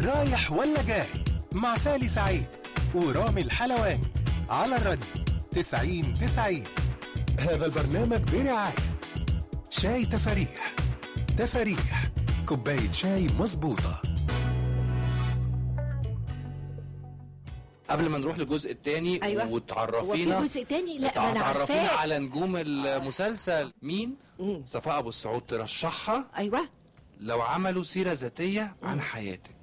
رايح ولا جاي مع سالي سعيد ورامي الحلواني على الراديو 90 90 هذا البرنامج برعاية شاي تفاريح تفاريح كوباية شاي مظبوطة قبل ما نروح للجزء الثاني أيوة. وتعرفينا هو في جزء تاني؟ لا، ما أنا تعرفينا عارفاه. على نجوم المسلسل مين مم. صفاء ابو السعود ترشحها ايوه لو عملوا سيره ذاتيه عن حياتك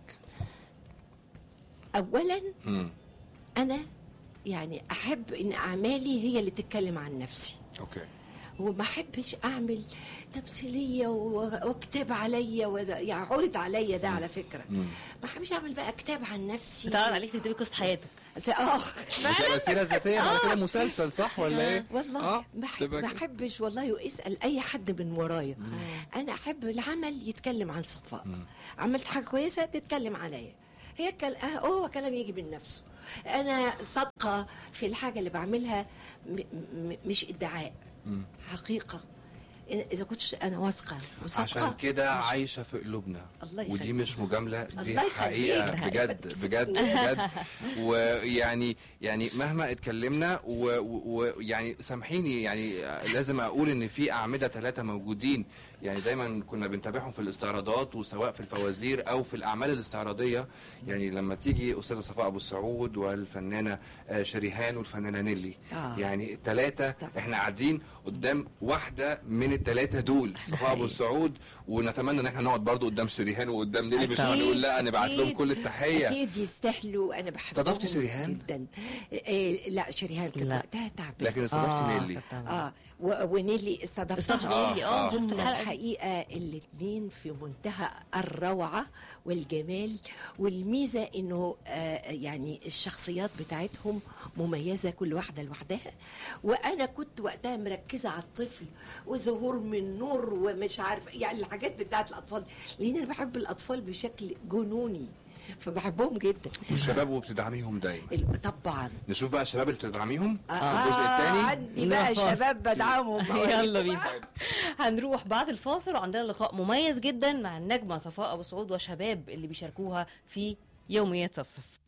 اولا مم. انا يعني احب ان اعمالي هي اللي تتكلم عن نفسي اوكي وما احبش اعمل تمثيليه و- وكتاب عليا ولا- يعني عرض عليا ده على فكره مم. ما احبش اعمل بقى كتاب عن نفسي بتعرض عليك تكتبي قصه حياتك ز- اه بتبقى سيره ذاتيه بعد كده مسلسل صح ولا ايه والله اه ما أحب- تبقى ما كده. احبش والله واسال اي حد من ورايا انا احب العمل يتكلم عن صفاء عملت حاجه كويسه تتكلم عليا هي كل... آه هو كلام يجي من نفسه انا صادقه في الحاجه اللي بعملها م... م... مش ادعاء حقيقه اذا كنتش انا واثقه وصادقه عشان كده عايشه في قلوبنا الله ودي يخليك. مش مجامله دي الله حقيقه يخليك. بجد بجد بجد ويعني يعني مهما اتكلمنا و- و- ويعني سامحيني يعني لازم اقول ان في اعمده ثلاثه موجودين يعني دايما كنا بنتابعهم في الاستعراضات وسواء في الفوازير او في الاعمال الاستعراضيه يعني لما تيجي استاذه صفاء ابو السعود والفنانه آه، شريهان والفنانه نيلي آه. يعني الثلاثه طبعا. احنا قاعدين قدام واحده من الثلاثه دول صفاء ابو السعود ونتمنى ان احنا نقعد برضو قدام شريهان وقدام نيلي مش أكيد، هنقول لا نبعت لهم أكيد، كل التحيه اكيد يستاهلوا انا بحبهم استضفتي شريهان؟ جدا إيه لا شريهان كانت لا. وقتها تعبانه لكن استضفتي آه، نيلي طبعاً. اه و- ونيلي استضفتها استضفت آه، نيلي آه. اه ضمن هم الحلقه الحقيقة الاثنين في منتهى الروعة والجمال والميزة انه آه يعني الشخصيات بتاعتهم مميزة كل واحدة لوحدها وانا كنت وقتها مركزة على الطفل وظهور من نور ومش عارف يعني الحاجات بتاعت الاطفال لان انا بحب الاطفال بشكل جنوني فبحبهم جدا والشباب وبتدعميهم دايما ال- طبعا نشوف بقى الشباب اللي بتدعميهم آه الجزء الثاني عندي بقى لا، خلاص. شباب بدعمهم يلا بينا هنروح بعد الفاصل وعندنا لقاء مميز جدا مع النجمه صفاء ابو سعود وشباب اللي بيشاركوها في يوميات صفصف